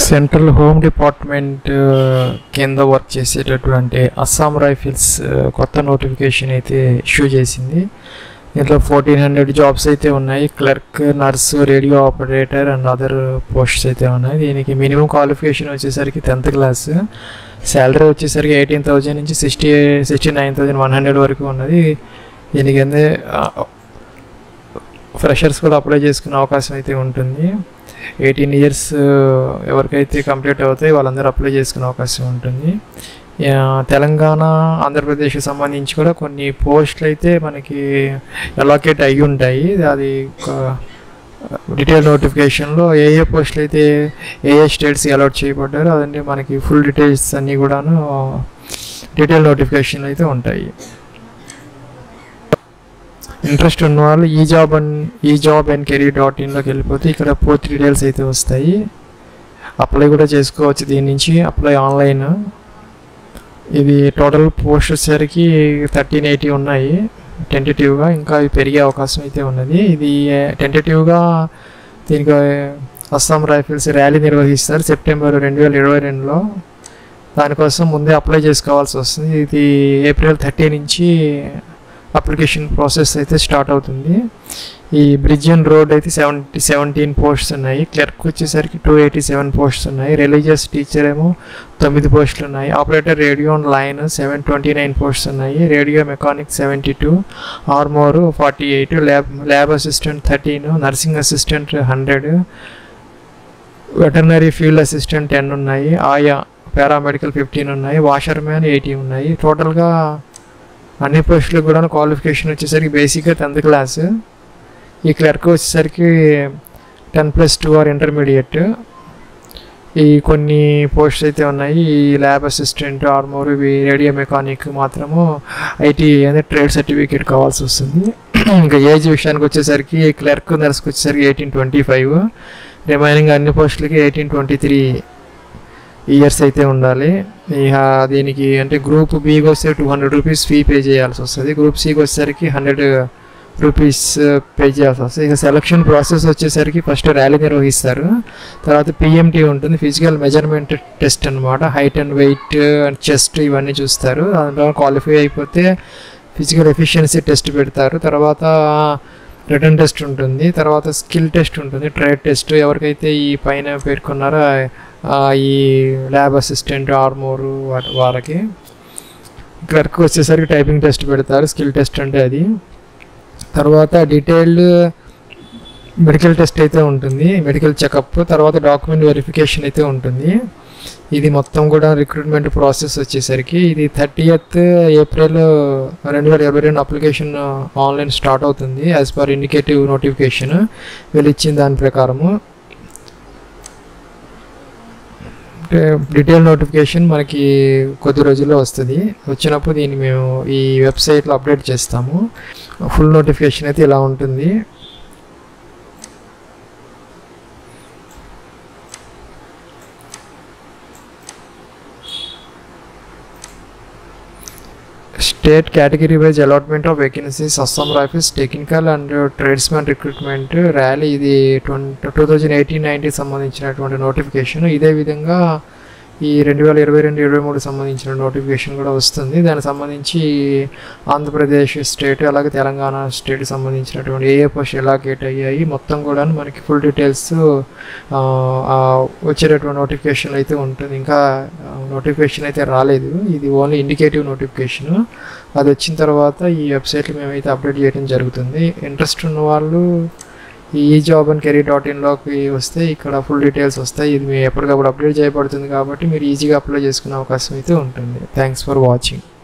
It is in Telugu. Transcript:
సెంట్రల్ హోమ్ డిపార్ట్మెంట్ కింద వర్క్ చేసేటటువంటి అస్సాం రైఫిల్స్ కొత్త నోటిఫికేషన్ అయితే ఇష్యూ చేసింది దీంట్లో ఫోర్టీన్ హండ్రెడ్ జాబ్స్ అయితే ఉన్నాయి clerk nurse radio operator and other posts అయితే ఉన్నాయి దీనికి మినిమం క్వాలిఫికేషన్ వచ్చేసరికి టెన్త్ క్లాస్ శాలరీ వచ్చేసరికి ఎయిటీన్ థౌజండ్ నుంచి sixty sixty nine thousand one hundred వరకు ఉన్నది దీనికి అందే ఫ్రెషర్స్ కూడా అప్లై చేసుకునే అవకాశం అయితే ఉంటుంది ఎయిటీన్ ఇయర్స్ ఎవరికైతే కంప్లీట్ అవుతాయి వాళ్ళందరూ అప్లై చేసుకునే అవకాశం ఉంటుంది తెలంగాణ ఆంధ్రప్రదేశ్కి సంబంధించి కూడా కొన్ని పోస్టులు అయితే మనకి అలాకేట్ అయ్యి ఉంటాయి అది డీటెయిల్ నోటిఫికేషన్లో ఏ ఏ పోస్టులు అయితే ఏ ఏ స్టేట్స్కి అలాట్ చేయబడ్డారో అదండి మనకి ఫుల్ డీటెయిల్స్ అన్నీ కూడాను డీటెయిల్ నోటిఫికేషన్లు అయితే ఉంటాయి ఇంట్రెస్ట్ ఉన్న వాళ్ళు ఈ జాబ్ అండ్ ఈ జాబ్ అండ్ కెరీర్ డాట్ ఇన్లోకి వెళ్ళిపోతే ఇక్కడ పూర్తి డీటెయిల్స్ అయితే వస్తాయి అప్లై కూడా చేసుకోవచ్చు దీని నుంచి అప్లై ఆన్లైన్ ఇది టోటల్ పోస్ట్ వచ్చేసరికి థర్టీన్ ఎయిటీ ఉన్నాయి టెంటేటివ్గా ఇంకా ఇవి పెరిగే అవకాశం అయితే ఉన్నది ఇది టెంటేటివ్గా దీనికి అస్సాం రైఫిల్స్ ర్యాలీ నిర్వహిస్తారు సెప్టెంబర్ రెండు వేల ఇరవై రెండులో దానికోసం ముందే అప్లై చేసుకోవాల్సి వస్తుంది ఇది ఏప్రిల్ థర్టీ నుంచి అప్లికేషన్ ప్రాసెస్ అయితే స్టార్ట్ అవుతుంది ఈ బ్రిడ్జ్ అండ్ రోడ్ అయితే సెవెంటీ సెవెంటీన్ పోస్ట్స్ ఉన్నాయి క్లర్క్ వచ్చేసరికి టూ ఎయిటీ సెవెన్ పోస్ట్స్ ఉన్నాయి రిలీజియస్ టీచర్ ఏమో తొమ్మిది పోస్టులు ఉన్నాయి operator radio and line seven twenty nine posts ఉన్నాయి radio mechanic seventy two armour forty eight lab lab assistant thirteen nursing assistant hundred veterinary field assistant ten ఉన్నాయి ఆయా పారామెడికల్ ఫిఫ్టీన్ ఉన్నాయి వాషర్ మ్యాన్ ఎయిటీ ఉన్నాయి టోటల్గా అన్ని పోస్టులకు కూడా క్వాలిఫికేషన్ వచ్చేసరికి బేసిక్గా టెన్త్ క్లాస్ ఈ క్లర్క్ వచ్చేసరికి ten plus two or intermediate ఈ కొన్ని పోస్ట్స్ అయితే ఉన్నాయి ఈ ల్యాబ్ అసిస్టెంట్ ఆర్మోర్ ఇవి రేడియో మెకానిక్ మాత్రము ఐటీ అనే ట్రేడ్ సర్టిఫికేట్ కావాల్సి వస్తుంది ఇంకా ఏజ్ విషయానికి వచ్చేసరికి క్లర్క్ నర్స్కి వచ్చేసరికి ఎయిటీన్ ట్వంటీ ఫైవ్ రిమైనింగ్ అన్ని పోస్టులకి ఎయిటీన్ ట్వంటీ త్రీ ఇయర్స్ అయితే ఉండాలి ఇక దీనికి అంటే గ్రూప్ బీకి వస్తే two hundred rupees fee pay చేయాల్సి వస్తుంది గ్రూప్ సికి వచ్చేసరికి హండ్రెడ్ రూపీస్ పే చేయాల్సి వస్తుంది ఇక సెలక్షన్ ప్రాసెస్ వచ్చేసరికి ఫస్ట్ ర్యాలీ నిర్వహిస్తారు తర్వాత పిఎంటీ ఉంటుంది ఫిజికల్ మెజర్మెంట్ టెస్ట్ అనమాట height and weight and chest ఇవన్నీ చూస్తారు దాంట్లో క్వాలిఫై అయిపోతే ఫిజికల్ ఎఫిషియన్సీ టెస్ట్ పెడతారు తర్వాత రిటర్న్ టెస్ట్ ఉంటుంది తర్వాత స్కిల్ టెస్ట్ ఉంటుంది ట్రేడ్ టెస్ట్ ఎవరికైతే ఈ పైన పేర్కొన్నారో ఈ ల్యాబ్ అసిస్టెంట్ ఆర్మోరు వాళ్ళకి క్లర్క్ వచ్చేసరికి టైపింగ్ టెస్ట్ పెడతారు స్కిల్ టెస్ట్ అంటే అది తర్వాత డీటెయిల్డ్ మెడికల్ టెస్ట్ అయితే ఉంటుంది మెడికల్ చెకప్ తర్వాత డాక్యుమెంట్ వెరిఫికేషన్ అయితే ఉంటుంది ఇది మొత్తం కూడా రిక్రూట్మెంట్ ప్రాసెస్ వచ్చేసరికి ఇది థర్టీయత్ ఏప్రిల్ రెండు వేల ఇరవై రెండు అప్లికేషన్ ఆన్లైన్ స్టార్ట్ అవుతుంది యాజ్ పర్ ఇండికేటివ్ నోటిఫికేషన్ వీళ్ళు ఇచ్చిన దాని ప్రకారము అంటే డీటెయిల్ నోటిఫికేషన్ మనకి కొద్ది రోజుల్లో వస్తుంది వచ్చినప్పుడు దీన్ని మేము ఈ వెబ్సైట్లో అప్డేట్ చేస్తాము ఫుల్ నోటిఫికేషన్ అయితే ఇలా ఉంటుంది state category wise allotment of vacancies Assam rifles technical and tradesmen recruitment rally ఇది twenty two thousand eighteen nineteen సంబంధించినటువంటి నోటిఫికేషన్ ఇదే విధంగా ఈ రెండు వేల ఇరవై రెండు ఇరవై మూడు సంబంధించిన నోటిఫికేషన్ కూడా వస్తుంది దానికి సంబంధించి ఆంధ్రప్రదేశ్ స్టేట్ అలాగే తెలంగాణ స్టేట్ సంబంధించినటువంటి ఏ ఏ పోస్ట్ ఎలాగేట్ అయ్యాయి మొత్తం కూడా మనకి ఫుల్ డీటెయిల్స్ వచ్చేటటువంటి నోటిఫికేషన్ అయితే ఉంటుంది ఇంకా నోటిఫికేషన్ అయితే రాలేదు ఇది ఓన్లీ ఇండికేటివ్ నోటిఫికేషన్ అది వచ్చిన తర్వాత ఈ వెబ్సైట్లో మేమైతే అప్డేట్ చేయడం జరుగుతుంది ఇంట్రెస్ట్ ఉన్న వాళ్ళు ఈ జాబ్ అండ్ కెరీర్ డాట్ ఇన్లోకి వస్తే ఇక్కడ ఫుల్ డీటెయిల్స్ వస్తాయి ఇది మీ ఎప్పటికప్పుడు అప్డేట్ చేయబడుతుంది కాబట్టి మీరు ఈజీగా అప్లై చేసుకునే అవకాశం అయితే ఉంటుంది థ్యాంక్స్ ఫర్ వాచింగ్